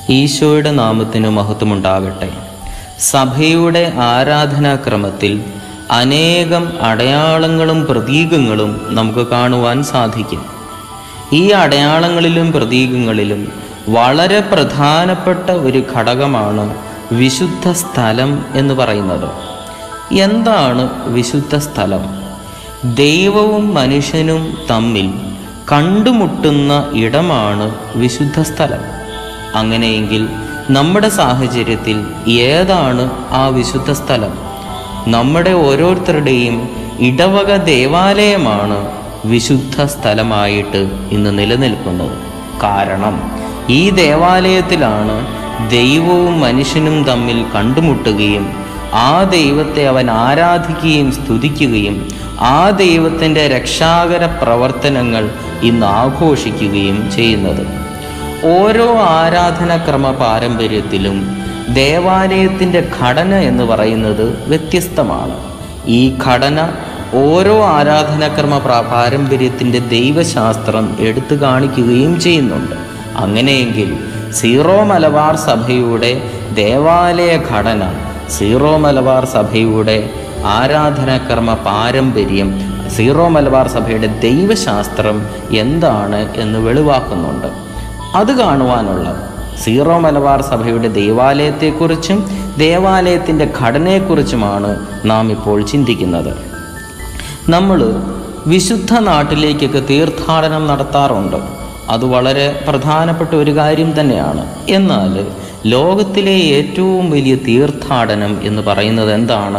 ഈശോയുടെ നാമത്തിന് മഹത്വമുണ്ടാകട്ടെ സഭയുടെ ആരാധനാക്രമത്തിൽ അനേകം അടയാളങ്ങളും പ്രതീകങ്ങളും നമുക്ക് കാണുവാൻ സാധിക്കും ഈ അടയാളങ്ങളിലും പ്രതീകങ്ങളിലും വളരെ പ്രധാനപ്പെട്ട ഒരു ഘടകമാണ് വിശുദ്ധ സ്ഥലം എന്ന് പറയുന്നത് എന്താണ് വിശുദ്ധ സ്ഥലം ദൈവവും മനുഷ്യനും തമ്മിൽ കണ്ടുമുട്ടുന്ന ഇടമാണ് വിശുദ്ധ സ്ഥലം അങ്ങനെയെങ്കിൽ നമ്മുടെ സാഹചര്യത്തിൽ ഏതാണ് ആ വിശുദ്ധ സ്ഥലം നമ്മുടെ ഓരോരുത്തരുടെയും ഇടവക ദേവാലയമാണ് വിശുദ്ധ സ്ഥലമായിട്ട് ഇന്ന് നിലനിൽക്കുന്നത് കാരണം ഈ ദേവാലയത്തിലാണ് ദൈവവും മനുഷ്യനും തമ്മിൽ കണ്ടുമുട്ടുകയും ആ ദൈവത്തെ അവൻ ആരാധിക്കുകയും സ്തുതിക്കുകയും ആ ദൈവത്തിൻ്റെ രക്ഷാകര പ്രവർത്തനങ്ങൾ ഇന്ന് ആഘോഷിക്കുകയും ചെയ്യുന്നത് ഓരോ ആരാധനാക്രമ പാരമ്പര്യത്തിലും ദേവാലയത്തിൻ്റെ ഘടന എന്ന് പറയുന്നത് വ്യത്യസ്തമാണ് ഈ ഘടന ഓരോ ആരാധനാക്രമ പ്രാ- പാരമ്പര്യത്തിൻ്റെ ദൈവശാസ്ത്രം എടുത്തു കാണിക്കുകയും ചെയ്യുന്നുണ്ട് അങ്ങനെയെങ്കിൽ സീറോ മലബാർ സഭയുടെ ദേവാലയ ഘടന സീറോ മലബാർ സഭയുടെ ആരാധനാക്രമ പാരമ്പര്യം സീറോ മലബാർ സഭയുടെ ദൈവശാസ്ത്രം എന്താണ് എന്ന് വെളിവാക്കുന്നുണ്ട് അത് കാണുവാനുള്ള സീറോ മലബാർ സഭയുടെ ദേവാലയത്തെക്കുറിച്ചും ദേവാലയത്തിൻ്റെ ഘടനയെക്കുറിച്ചുമാണ് നാം ഇപ്പോൾ ചിന്തിക്കുന്നത് നമ്മൾ വിശുദ്ധ നാട്ടിലേക്കൊക്കെ തീർത്ഥാടനം നടത്താറുണ്ട് അത് വളരെ പ്രധാനപ്പെട്ട ഒരു കാര്യം തന്നെയാണ് എന്നാൽ ലോകത്തിലെ ഏറ്റവും വലിയ തീർത്ഥാടനം എന്ന് പറയുന്നത് എന്താണ്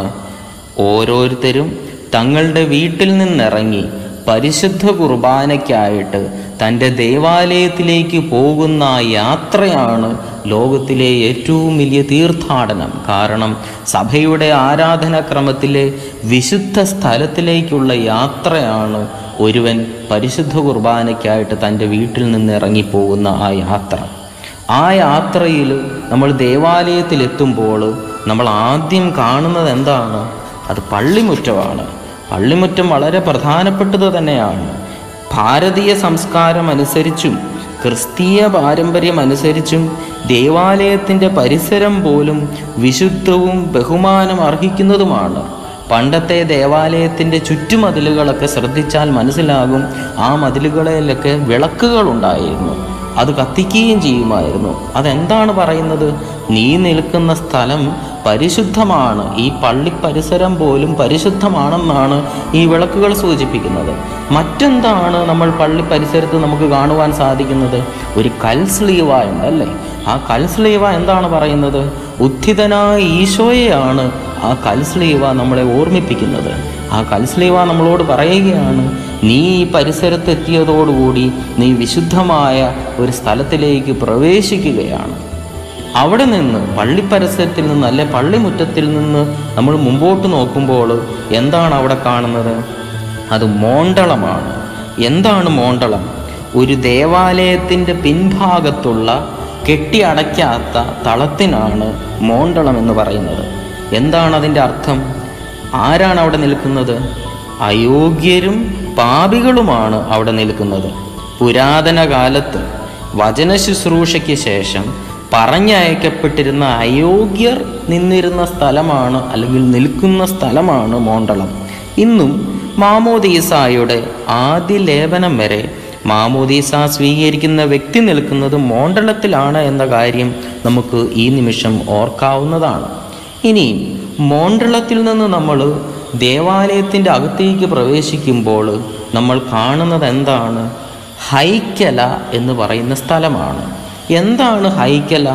ഓരോരുത്തരും തങ്ങളുടെ വീട്ടിൽ നിന്നിറങ്ങി പരിശുദ്ധ കുർബാനയ്ക്കായിട്ട് തൻ്റെ ദേവാലയത്തിലേക്ക് പോകുന്ന ആ യാത്രയാണ് ലോകത്തിലെ ഏറ്റവും വലിയ തീർത്ഥാടനം കാരണം സഭയുടെ ആരാധനാക്രമത്തിലെ വിശുദ്ധ സ്ഥലത്തിലേക്കുള്ള യാത്രയാണ് ഒരുവൻ പരിശുദ്ധ കുർബാനയ്ക്കായിട്ട് തൻ്റെ വീട്ടിൽ നിന്ന് ഇറങ്ങിപ്പോകുന്ന ആ യാത്ര ആ യാത്രയിൽ നമ്മൾ ദേവാലയത്തിലെത്തുമ്പോൾ നമ്മൾ ആദ്യം കാണുന്നത് എന്താണ് അത് പള്ളിമുറ്റമാണ് പള്ളിമുറ്റം വളരെ പ്രധാനപ്പെട്ടത് തന്നെയാണ് ഭാരതീയ സംസ്കാരം അനുസരിച്ചും ക്രിസ്തീയ പാരമ്പര്യം അനുസരിച്ചും ദേവാലയത്തിൻ്റെ പരിസരം പോലും വിശുദ്ധവും ബഹുമാനം അർഹിക്കുന്നതുമാണ് പണ്ടത്തെ ദേവാലയത്തിൻ്റെ ചുറ്റുമതിലുകളൊക്കെ ശ്രദ്ധിച്ചാൽ മനസ്സിലാകും ആ മതിലുകളിലൊക്കെ വിളക്കുകളുണ്ടായിരുന്നു അത് കത്തിക്കുകയും ചെയ്യുമായിരുന്നു അതെന്താണ് പറയുന്നത് നീ നിൽക്കുന്ന സ്ഥലം പരിശുദ്ധമാണ് ഈ പള്ളി പരിസരം പോലും പരിശുദ്ധമാണെന്നാണ് ഈ വിളക്കുകൾ സൂചിപ്പിക്കുന്നത് മറ്റെന്താണ് നമ്മൾ പള്ളി പരിസരത്ത് നമുക്ക് കാണുവാൻ സാധിക്കുന്നത് ഒരു കൽസ്ലീവ ഉണ്ടല്ലേ ആ കൽസ്ലീവ എന്താണ് പറയുന്നത് ഉത്ഥിതനായ ഈശോയെയാണ് ആ കൽസ്ലീവ നമ്മളെ ഓർമ്മിപ്പിക്കുന്നത് ആ കൽസ്ലീവ നമ്മളോട് പറയുകയാണ് നീ ഈ പരിസരത്തെത്തിയതോടുകൂടി നീ വിശുദ്ധമായ ഒരു സ്ഥലത്തിലേക്ക് പ്രവേശിക്കുകയാണ് അവിടെ നിന്ന് പള്ളി പരിസരത്തിൽ നിന്ന് അല്ലെ പള്ളിമുറ്റത്തിൽ നിന്ന് നമ്മൾ മുമ്പോട്ട് നോക്കുമ്പോൾ എന്താണ് അവിടെ കാണുന്നത് അത് മോണ്ടളമാണ് എന്താണ് മോണ്ടളം ഒരു ദേവാലയത്തിൻ്റെ പിൻഭാഗത്തുള്ള കെട്ടിയടയ്ക്കാത്ത തളത്തിനാണ് മോണ്ടളം എന്ന് പറയുന്നത് എന്താണ് അതിൻ്റെ അർത്ഥം ആരാണ് അവിടെ നിൽക്കുന്നത് അയോഗ്യരും പാപികളുമാണ് അവിടെ നിൽക്കുന്നത് പുരാതന കാലത്ത് വചന ശുശ്രൂഷയ്ക്ക് ശേഷം പറഞ്ഞയക്കപ്പെട്ടിരുന്ന അയോഗ്യർ നിന്നിരുന്ന സ്ഥലമാണ് അല്ലെങ്കിൽ നിൽക്കുന്ന സ്ഥലമാണ് മോണ്ടളം ഇന്നും മാമോദീസായുടെ ആദ്യ ലേപനം വരെ മാമോദീസ സ്വീകരിക്കുന്ന വ്യക്തി നിൽക്കുന്നത് മോണ്ടളത്തിലാണ് എന്ന കാര്യം നമുക്ക് ഈ നിമിഷം ഓർക്കാവുന്നതാണ് ഇനി മോണ്ടളത്തിൽ നിന്ന് നമ്മൾ ദേവാലയത്തിൻ്റെ അകത്തേക്ക് പ്രവേശിക്കുമ്പോൾ നമ്മൾ കാണുന്നത് എന്താണ് ഹൈക്കല എന്ന് പറയുന്ന സ്ഥലമാണ് എന്താണ് ഹൈക്കല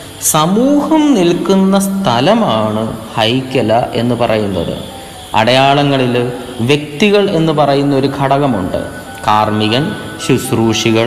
സമൂഹം നിൽക്കുന്ന സ്ഥലമാണ് ഹൈക്കല എന്ന് പറയുന്നത് അടയാളങ്ങളിൽ വ്യക്തികൾ എന്ന് പറയുന്ന ഒരു ഘടകമുണ്ട് കാർമ്മികൻ ശുശ്രൂഷികൾ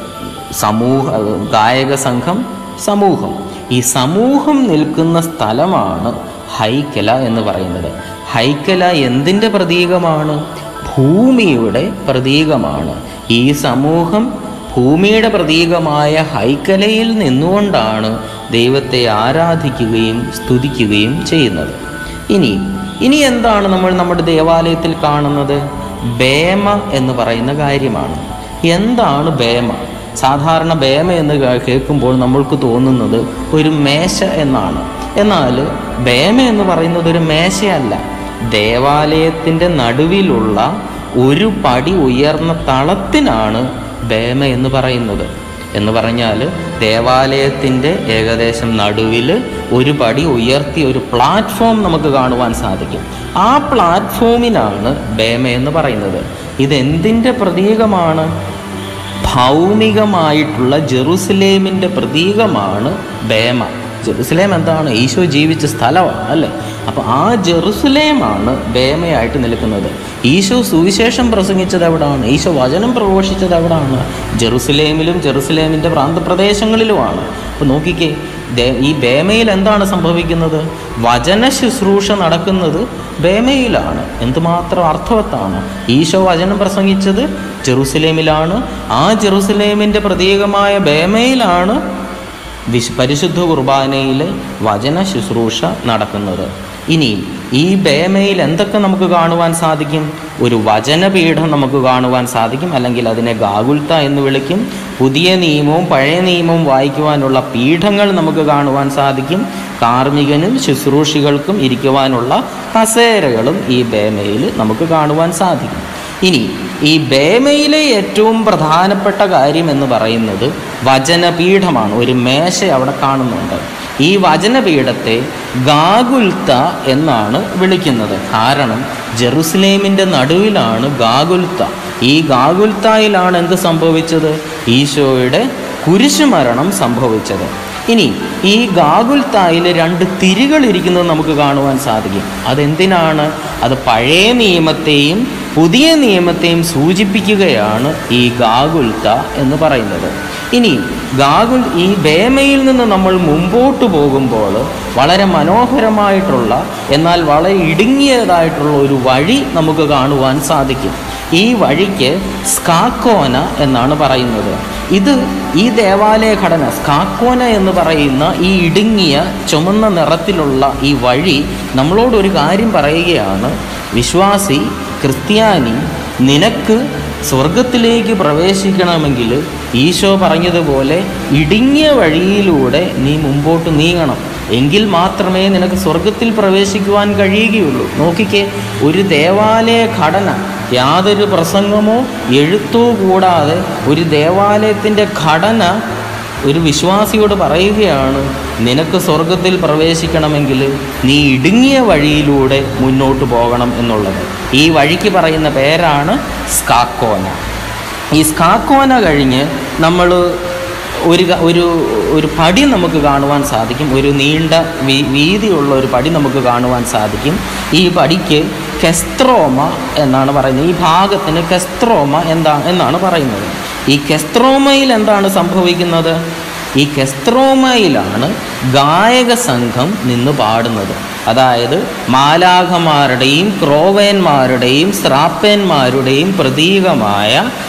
സമൂഹ ഗായക സംഘം സമൂഹം ഈ സമൂഹം നിൽക്കുന്ന സ്ഥലമാണ് ഹൈക്കല എന്ന് പറയുന്നത് ഹൈക്കല എന്തിൻ്റെ പ്രതീകമാണ് ഭൂമിയുടെ പ്രതീകമാണ് ഈ സമൂഹം ഭൂമിയുടെ പ്രതീകമായ ഹൈക്കലയിൽ നിന്നുകൊണ്ടാണ് ദൈവത്തെ ആരാധിക്കുകയും സ്തുതിക്കുകയും ചെയ്യുന്നത് ഇനി ഇനി എന്താണ് നമ്മൾ നമ്മുടെ ദേവാലയത്തിൽ കാണുന്നത് ബേമ എന്ന് പറയുന്ന കാര്യമാണ് എന്താണ് ബേമ സാധാരണ ബേമ എന്ന് കേ- കേൾക്കുമ്പോൾ നമ്മൾക്ക് തോന്നുന്നത് ഒരു മേശ എന്നാണ് എന്നാൽ ബേമ എന്ന് പറയുന്നത് ഒരു മേശയല്ല ദേവാലയത്തിൻ്റെ നടുവിലുള്ള ഒരു പടി ഉയർന്ന തളത്തിനാണ് ബേമ എന്ന് പറയുന്നത് എന്ന് പറഞ്ഞാൽ ദേവാലയത്തിൻ്റെ ഏകദേശം നടുവിൽ ഒരു പടി ഉയർത്തി ഒരു പ്ലാറ്റ്ഫോം നമുക്ക് കാണുവാൻ സാധിക്കും ആ പ്ലാറ്റ്ഫോമിനാണ് ബേമ എന്ന് പറയുന്നത് ഇതെന്തിൻ്റെ പ്രതീകമാണ് ഭൗമികമായിട്ടുള്ള ജെറുസലേമിൻ്റെ പ്രതീകമാണ് ബേമ ജെറുസലേം എന്താണ് ഈശോ ജീവിച്ച സ്ഥലമാണ് അല്ലേ അപ്പോൾ ആ ജെറുസലേമാണ് ബേമയായിട്ട് നിൽക്കുന്നത് ഈശോ സുവിശേഷം പ്രസംഗിച്ചത് എവിടാണ് ഈശോ വചനം പ്രഘോഷിച്ചത് എവിടാണ് ജെറുസലേമിലും ജെറുസലേമിൻ്റെ പ്രാന്തപ്രദേശങ്ങളിലുമാണ് അപ്പോൾ നോക്കിക്കേ ദേ- ഈ ബേമയിൽ എന്താണ് സംഭവിക്കുന്നത് വചന ശുശ്രൂഷ നടക്കുന്നത് ബേമയിലാണ് എന്തുമാത്രം അർത്ഥവത്താണ് ഈശോ വചനം പ്രസംഗിച്ചത് ജെറുസലേമിലാണ് ആ ജെറുസലേമിൻ്റെ പ്രതീകമായ ബേമയിലാണ് വിശ് പരിശുദ്ധ കുർബാനയിലെ വചന ശുശ്രൂഷ നടക്കുന്നത് ഇനി ഈ ബേമയിൽ എന്തൊക്കെ നമുക്ക് കാണുവാൻ സാധിക്കും ഒരു വചനപീഠം നമുക്ക് കാണുവാൻ സാധിക്കും അല്ലെങ്കിൽ അതിനെ ഗാഗുൽത്ത എന്ന് വിളിക്കും പുതിയ നിയമവും പഴയ നിയമവും വായിക്കുവാനുള്ള പീഠങ്ങൾ നമുക്ക് കാണുവാൻ സാധിക്കും കാർമ്മികനും ശുശ്രൂഷികൾക്കും ഇരിക്കുവാനുള്ള കസേരകളും ഈ ബേമയിൽ നമുക്ക് കാണുവാൻ സാധിക്കും ഇനി ഈ ബേമയിലെ ഏറ്റവും പ്രധാനപ്പെട്ട കാര്യം എന്ന് പറയുന്നത് വചനപീഠമാണ് ഒരു മേശ അവിടെ കാണുന്നുണ്ട് ഈ വചനപീഠത്തെ ഗാഗുൽത്ത എന്നാണ് വിളിക്കുന്നത് കാരണം ജെറുസലേമിൻ്റെ നടുവിലാണ് ഗാഗുൽത്ത ഈ ഗാഗുൽത്തായിലാണ് എന്ത് സംഭവിച്ചത് ഈശോയുടെ കുരിശുമരണം സംഭവിച്ചത് ഇനി ഈ ഗാഗുൽത്തായിൽ രണ്ട് തിരികൾ ഇരിക്കുന്നത് നമുക്ക് കാണുവാൻ സാധിക്കും അതെന്തിനാണ് അത് പഴയ നിയമത്തെയും പുതിയ നിയമത്തെയും സൂചിപ്പിക്കുകയാണ് ഈ ഗാഗുൽത്ത എന്ന് പറയുന്നത് ഇനി ഗാഗുൽ ഈ ബേമയിൽ നിന്ന് നമ്മൾ മുമ്പോട്ട് പോകുമ്പോൾ വളരെ മനോഹരമായിട്ടുള്ള എന്നാൽ വളരെ ഇടുങ്ങിയതായിട്ടുള്ള ഒരു വഴി നമുക്ക് കാണുവാൻ സാധിക്കും ഈ വഴിക്ക് സ്കാക്കോന എന്നാണ് പറയുന്നത് ഇത് ഈ ദേവാലയ ഘടന സ്കാക്കോന എന്ന് പറയുന്ന ഈ ഇടുങ്ങിയ ചുമന്ന നിറത്തിലുള്ള ഈ വഴി നമ്മളോട് ഒരു കാര്യം പറയുകയാണ് വിശ്വാസി ക്രിസ്ത്യാനി നിനക്ക് സ്വർഗത്തിലേക്ക് പ്രവേശിക്കണമെങ്കിൽ ഈശോ പറഞ്ഞതുപോലെ ഇടുങ്ങിയ വഴിയിലൂടെ നീ മുമ്പോട്ട് നീങ്ങണം എങ്കിൽ മാത്രമേ നിനക്ക് സ്വർഗത്തിൽ പ്രവേശിക്കുവാൻ കഴിയുകയുള്ളൂ നോക്കിക്കേ ഒരു ദേവാലയ ഘടന യാതൊരു പ്രസംഗമോ എഴുത്തോ കൂടാതെ ഒരു ദേവാലയത്തിൻ്റെ ഘടന ഒരു വിശ്വാസിയോട് പറയുകയാണ് നിനക്ക് സ്വർഗത്തിൽ പ്രവേശിക്കണമെങ്കിൽ നീ ഇടുങ്ങിയ വഴിയിലൂടെ മുന്നോട്ട് പോകണം എന്നുള്ളത് ഈ വഴിക്ക് പറയുന്ന പേരാണ് സ്കാക്കോന ഈ സ്കാക്കോന കഴിഞ്ഞ് നമ്മൾ ഒരു ക- ഒരു ഒരു പടി നമുക്ക് കാണുവാൻ സാധിക്കും ഒരു നീണ്ട വീ വീതിയുള്ള ഒരു പടി നമുക്ക് കാണുവാൻ സാധിക്കും ഈ പടിക്ക് കെസ്ത്രോമ എന്നാണ് പറയുന്നത് ഈ ഭാഗത്തിന് കെസ്ത്രോമ എന്താ എന്നാണ് പറയുന്നത് ഈ കെസ്ത്രോമയിൽ എന്താണ് സംഭവിക്കുന്നത് ഈ കെസ്ത്രോമയിലാണ് ഗായക സംഘം നിന്ന് പാടുന്നത് അതായത് മാലാഖമാരുടെയും ക്രോവേന്മാരുടെയും സ്രാപ്പേന്മാരുടെയും പ്രതീകമായ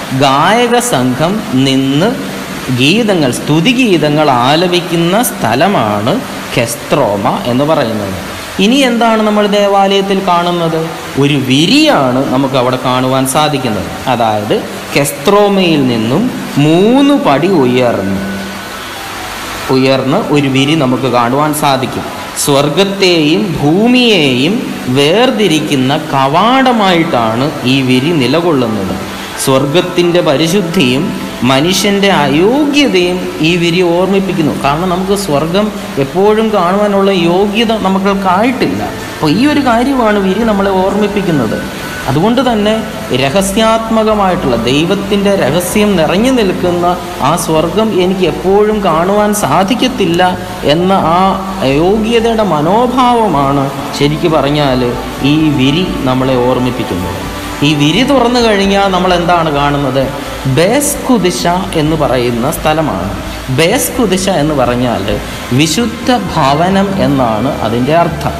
ഗായക സംഘം നിന്ന് ഗീതങ്ങൾ സ്തുതിഗീതങ്ങൾ ആലപിക്കുന്ന സ്ഥലമാണ് കെസ്ത്രോമ എന്ന് പറയുന്നത് ഇനി എന്താണ് നമ്മൾ ദേവാലയത്തിൽ കാണുന്നത് ഒരു വിരിയാണ് നമുക്ക് അവിടെ കാണുവാൻ സാധിക്കുന്നത് അതായത് കെസ്ത്രോമയിൽ നിന്നും മൂന്ന് പടി ഉയർന്ന് ഉയർന്ന് ഒരു വിരി നമുക്ക് കാണുവാൻ സാധിക്കും സ്വർഗത്തെയും ഭൂമിയെയും വേർതിരിക്കുന്ന കവാടമായിട്ടാണ് ഈ വിരി നിലകൊള്ളുന്നത് സ്വർഗത്തിൻ്റെ പരിശുദ്ധിയും മനുഷ്യൻ്റെ അയോഗ്യതയും ഈ വിരി ഓർമ്മിപ്പിക്കുന്നു കാരണം നമുക്ക് സ്വർഗം എപ്പോഴും കാണുവാനുള്ള യോഗ്യത നമുക്കായിട്ടില്ല അപ്പോൾ ഈ ഒരു കാര്യമാണ് വിരി നമ്മളെ ഓർമ്മിപ്പിക്കുന്നത് അതുകൊണ്ട് തന്നെ രഹസ്യാത്മകമായിട്ടുള്ള ദൈവത്തിൻ്റെ രഹസ്യം നിറഞ്ഞു നിൽക്കുന്ന ആ സ്വർഗം എനിക്ക് എപ്പോഴും കാണുവാൻ സാധിക്കത്തില്ല എന്ന ആ യോഗ്യതയുടെ മനോഭാവമാണ് ശരിക്കു പറഞ്ഞാൽ ഈ വിരി നമ്മളെ ഓർമ്മിപ്പിക്കുന്നത് ഈ വിരി തുറന്നു കഴിഞ്ഞാൽ നമ്മൾ എന്താണ് കാണുന്നത് ബേസ് കുദിശ എന്ന് പറയുന്ന സ്ഥലമാണ് ബേസ് കുദിശ എന്ന് പറഞ്ഞാൽ വിശുദ്ധ ഭവനം എന്നാണ് അതിൻ്റെ അർത്ഥം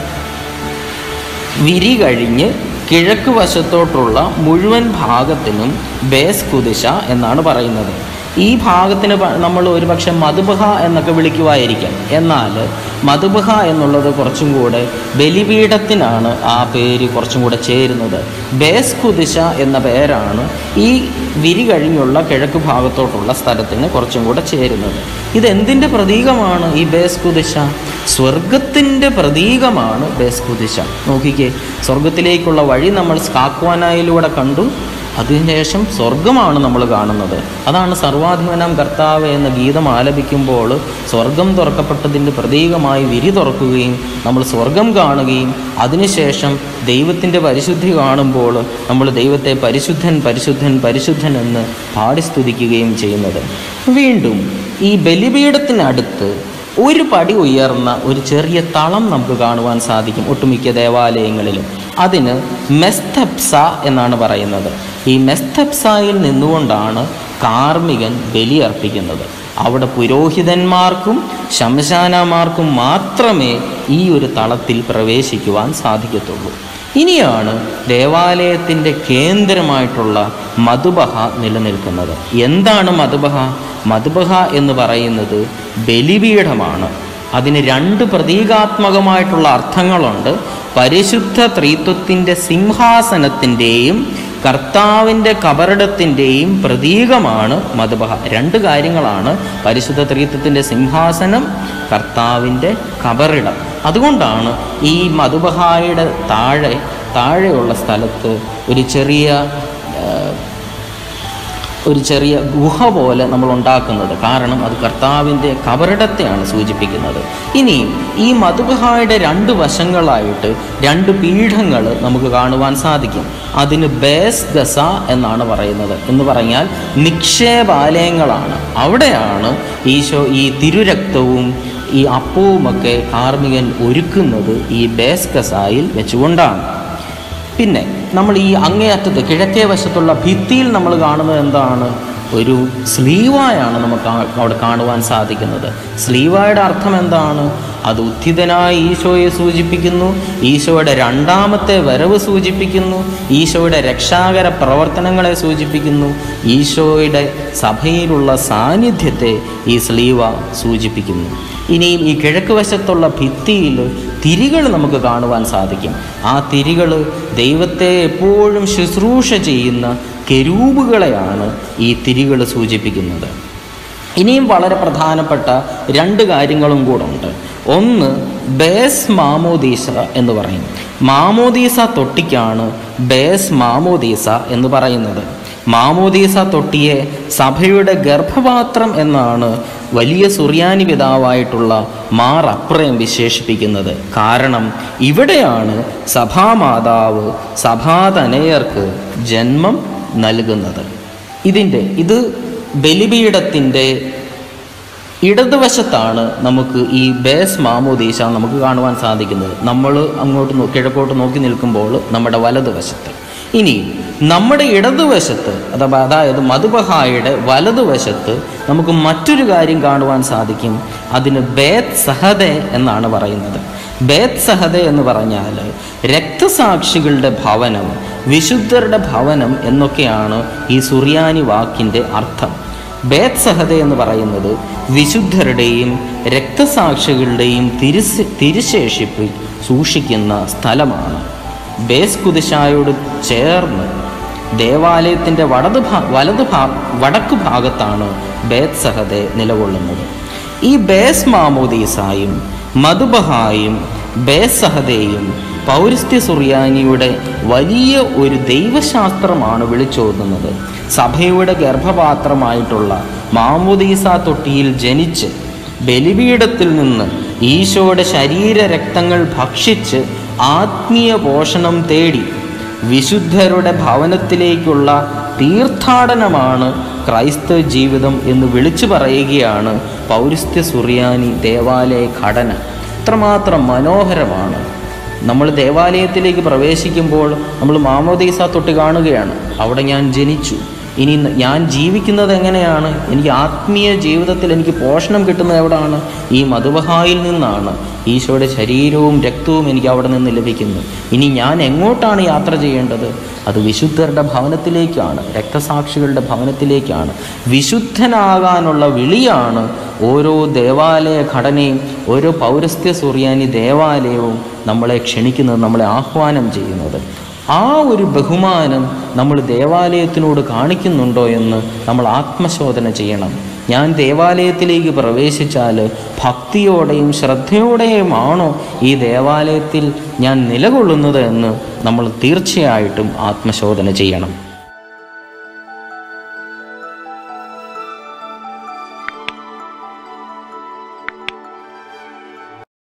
വിരി കഴിഞ്ഞ് കിഴക്ക് വശത്തോട്ടുള്ള മുഴുവൻ ഭാഗത്തിനും ബേസ് കുദിശ എന്നാണ് പറയുന്നത് ഈ ഭാഗത്തിന് പ- നമ്മൾ ഒരുപക്ഷെ മധുബഹ എന്നൊക്കെ വിളിക്കുമായിരിക്കാം എന്നാൽ മധുബഹ എന്നുള്ളത് കുറച്ചും കൂടെ ബലിപീഠത്തിനാണ് ആ പേര് കുറച്ചും കൂടെ ചേരുന്നത് ബേസ് കുദിശ എന്ന പേരാണ് ഈ വിരി കഴിഞ്ഞുള്ള കിഴക്ക് ഭാഗത്തോട്ടുള്ള സ്ഥലത്തിന് കുറച്ചും കൂടെ ചേരുന്നത് ഇതെന്തിൻ്റെ പ്രതീകമാണ് ഈ ബേസ് കുദിശ സ്വർഗത്തിൻ്റെ പ്രതീകമാണ് ബേസ് കുദിശ നോക്കിക്കേ സ്വർഗത്തിലേക്കുള്ള വഴി നമ്മൾ സ്കാക്വാനായിലൂടെ കണ്ടു അതിനുശേഷം സ്വർഗമാണ് നമ്മൾ കാണുന്നത് അതാണ് സർവാധിപനാം കർത്താവ് എന്ന ഗീതം ആലപിക്കുമ്പോൾ സ്വർഗം തുറക്കപ്പെട്ടതിൻ്റെ പ്രതീകമായി വിരി തുറക്കുകയും നമ്മൾ സ്വർഗം കാണുകയും അതിനുശേഷം ദൈവത്തിൻ്റെ പരിശുദ്ധി കാണുമ്പോൾ നമ്മൾ ദൈവത്തെ പരിശുദ്ധൻ പരിശുദ്ധൻ പരിശുദ്ധൻ എന്ന് പാടി സ്തുതിക്കുകയും ചെയ്യുന്നത് വീണ്ടും ഈ ബലിപീഠത്തിനടുത്ത് ഒരു പടി ഉയർന്ന ഒരു ചെറിയ തളം നമുക്ക് കാണുവാൻ സാധിക്കും ഒട്ടുമിക്ക ദേവാലയങ്ങളിലും അതിന് മെസ്തപ്സ എന്നാണ് പറയുന്നത് ഈ മെസ്തപ്സായിൽ നിന്നുകൊണ്ടാണ് കാർമികൻ ബലിയർപ്പിക്കുന്നത് അവിടെ പുരോഹിതന്മാർക്കും ശംശാനമാർക്കും മാത്രമേ ഈ ഒരു തളത്തിൽ പ്രവേശിക്കുവാൻ സാധിക്കത്തുള്ളൂ ഇനിയാണ് ദേവാലയത്തിൻ്റെ കേന്ദ്രമായിട്ടുള്ള മധുബഹ നിലനിൽക്കുന്നത് എന്താണ് മധുബഹ മധുബഹ എന്ന് പറയുന്നത് ബലിപീഠമാണ് അതിന് രണ്ട് പ്രതീകാത്മകമായിട്ടുള്ള അർത്ഥങ്ങളുണ്ട് പരിശുദ്ധ ത്രീത്വത്തിൻ്റെ സിംഹാസനത്തിൻ്റെയും കർത്താവിൻ്റെ കബറിടത്തിൻ്റെയും പ്രതീകമാണ് മധുബഹ രണ്ട് കാര്യങ്ങളാണ് പരിശുദ്ധ ത്രീത്വത്തിൻ്റെ സിംഹാസനം കർത്താവിൻ്റെ കബറിടം അതുകൊണ്ടാണ് ഈ മധുബഹായുടെ താഴെ താഴെയുള്ള സ്ഥലത്ത് ഒരു ചെറിയ ആ, ഒരു ചെറിയ ഗുഹ പോലെ നമ്മൾ ഉണ്ടാക്കുന്നത് കാരണം അത് കർത്താവിൻ്റെ കബറിടത്തെയാണ് സൂചിപ്പിക്കുന്നത് ഇനിയും ഈ മധുബഹായുടെ രണ്ട് വശങ്ങളായിട്ട് രണ്ട് പീഠങ്ങൾ നമുക്ക് കാണുവാൻ സാധിക്കും അതിന് ബേസ് ദസ എന്നാണ് പറയുന്നത് എന്ന് പറഞ്ഞാൽ നിക്ഷേപാലയങ്ങളാണ് അവിടെയാണ് ഈശോ ഈ തിരുരക്തവും ഈ അപ്പവുമൊക്കെ കാർമികൻ ഒരുക്കുന്നത് ഈ ബേസ് ഗസായിൽ വെച്ചുകൊണ്ടാണ് പിന്നെ നമ്മൾ ഈ അങ്ങേയറ്റത്ത് കിഴക്കേ വശത്തുള്ള ഭിത്തിയിൽ നമ്മൾ കാണുന്നത് എന്താണ് ഒരു സ്ലീവായാണ് നമുക്ക് ആ- അവിടെ കാണുവാൻ സാധിക്കുന്നത് സ്ലീവായുടെ അർത്ഥം എന്താണ് അത് ഉത്ഥിതനായ ഈശോയെ സൂചിപ്പിക്കുന്നു ഈശോയുടെ രണ്ടാമത്തെ വരവ് സൂചിപ്പിക്കുന്നു ഈശോയുടെ രക്ഷാകര പ്രവർത്തനങ്ങളെ സൂചിപ്പിക്കുന്നു ഈശോയുടെ സഭയിലുള്ള സാന്നിധ്യത്തെ ഈ സ്ലീവ സൂചിപ്പിക്കുന്നു ഇനിയും ഈ കിഴക്ക് വശത്തുള്ള ഭിത്തിയിൽ തിരികൾ നമുക്ക് കാണുവാൻ സാധിക്കും ആ തിരികൾ ദൈവത്തെ എപ്പോഴും ശുശ്രൂഷ ചെയ്യുന്ന കെരൂബുകളെയാണ് ഈ തിരികൾ സൂചിപ്പിക്കുന്നത് ഇനിയും വളരെ പ്രധാനപ്പെട്ട രണ്ട് കാര്യങ്ങളും കൂടെ ഉണ്ട് ഒന്ന് ബേസ് മാമോദീസ എന്ന് പറയും മാമോദീസ തൊട്ടിക്കാണ് ബേസ് മാമോദീസ എന്ന് പറയുന്നത് മാമോദീസ തൊട്ടിയെ സഭയുടെ ഗർഭപാത്രം എന്നാണ് വലിയ സുറിയാനി പിതാവായിട്ടുള്ള മാർ അപ്രയം വിശേഷിപ്പിക്കുന്നത് കാരണം ഇവിടെയാണ് സഭാമാതാവ് സഭാതനയർക്ക് ജന്മം നൽകുന്നത് ഇതിൻ്റെ ഇത് ബലിപീഠത്തിൻ്റെ ഇടതുവശത്താണ് നമുക്ക് ഈ ബേസ് മാമോദീശ നമുക്ക് കാണുവാൻ സാധിക്കുന്നത് നമ്മൾ അങ്ങോട്ട് നോ- കിഴക്കോട്ട് നോക്കി നിൽക്കുമ്പോൾ നമ്മുടെ വലതുവശത്ത് ഇനി നമ്മുടെ ഇടതുവശത്ത് അഥവാ അതായത് മധുബഹായുടെ വലതുവശത്ത് നമുക്ക് മറ്റൊരു കാര്യം കാണുവാൻ സാധിക്കും അതിന് ബേത് സഹദെ എന്നാണ് പറയുന്നത് ബേത് സഹദെ എന്ന് പറഞ്ഞാൽ രക്തസാക്ഷികളുടെ ഭവനം വിശുദ്ധരുടെ ഭവനം എന്നൊക്കെയാണ് ഈ സുറിയാനി വാക്കിൻ്റെ അർത്ഥം ബേത് സഹദ എന്ന് പറയുന്നത് വിശുദ്ധരുടെയും രക്തസാക്ഷികളുടെയും തിരുസ് തിരുശേഷിപ്പ് സൂക്ഷിക്കുന്ന സ്ഥലമാണ് ബേസ് കുതിശായോട് ചേർന്ന് ദേവാലയത്തിൻ്റെ വടത് ഭാ വലത് ഭാ വടക്ക് ഭാഗത്താണ് ബേത് സഹദെ നിലകൊള്ളുന്നത് ഈ ബേസ് മാമോദീസായും മധുബഹായും ബേസ് സഹദയും പൗരസ്ത്യ സുറിയാനിയുടെ വലിയ ഒരു ദൈവശാസ്ത്രമാണ് വിളിച്ചോതുന്നത് സഭയുടെ ഗർഭപാത്രമായിട്ടുള്ള മാമോദീസ തൊട്ടിയിൽ ജനിച്ച് ബലിപീഠത്തിൽ നിന്ന് ഈശോയുടെ ശരീര രക്തങ്ങൾ ഭക്ഷിച്ച് ആത്മീയ പോഷണം തേടി വിശുദ്ധരുടെ ഭവനത്തിലേക്കുള്ള തീർത്ഥാടനമാണ് ക്രൈസ്തവ ജീവിതം എന്ന് വിളിച്ചു പറയുകയാണ് പൗരസ്ത്യ സുറിയാനി ദേവാലയ ഘടന അത്രമാത്രം മനോഹരമാണ് നമ്മൾ ദേവാലയത്തിലേക്ക് പ്രവേശിക്കുമ്പോൾ നമ്മൾ മാമോദീസ തൊട്ട് കാണുകയാണ് അവിടെ ഞാൻ ജനിച്ചു ഇനി ന- ഞാൻ ജീവിക്കുന്നത് എങ്ങനെയാണ് എനിക്ക് ആത്മീയ ജീവിതത്തിൽ എനിക്ക് പോഷണം കിട്ടുന്നത് എവിടാണ് ഈ മധുബഹായിൽ നിന്നാണ് ഈശോയുടെ ശരീരവും രക്തവും എനിക്ക് അവിടെ നിന്ന് ലഭിക്കുന്നു ഇനി ഞാൻ എങ്ങോട്ടാണ് യാത്ര ചെയ്യേണ്ടത് അത് വിശുദ്ധരുടെ ഭവനത്തിലേക്കാണ് രക്തസാക്ഷികളുടെ ഭവനത്തിലേക്കാണ് വിശുദ്ധനാകാനുള്ള വിളിയാണ് ഓരോ ദേവാലയ ഘടനയും ഓരോ പൗരസ്ത്യ സുറിയാനി ദേവാലയവും നമ്മളെ ക്ഷണിക്കുന്നത് നമ്മളെ ആഹ്വാനം ചെയ്യുന്നത് ആ ഒരു ബഹുമാനം നമ്മൾ ദേവാലയത്തിനോട് കാണിക്കുന്നുണ്ടോ എന്ന് നമ്മൾ ആത്മശോധന ചെയ്യണം ഞാൻ ദേവാലയത്തിലേക്ക് പ്രവേശിച്ചാൽ ഭക്തിയോടെയും ശ്രദ്ധയോടെയുമാണോ ഈ ദേവാലയത്തിൽ ഞാൻ നിലകൊള്ളുന്നത് എന്ന് നമ്മൾ തീർച്ചയായിട്ടും ആത്മശോധന ചെയ്യണം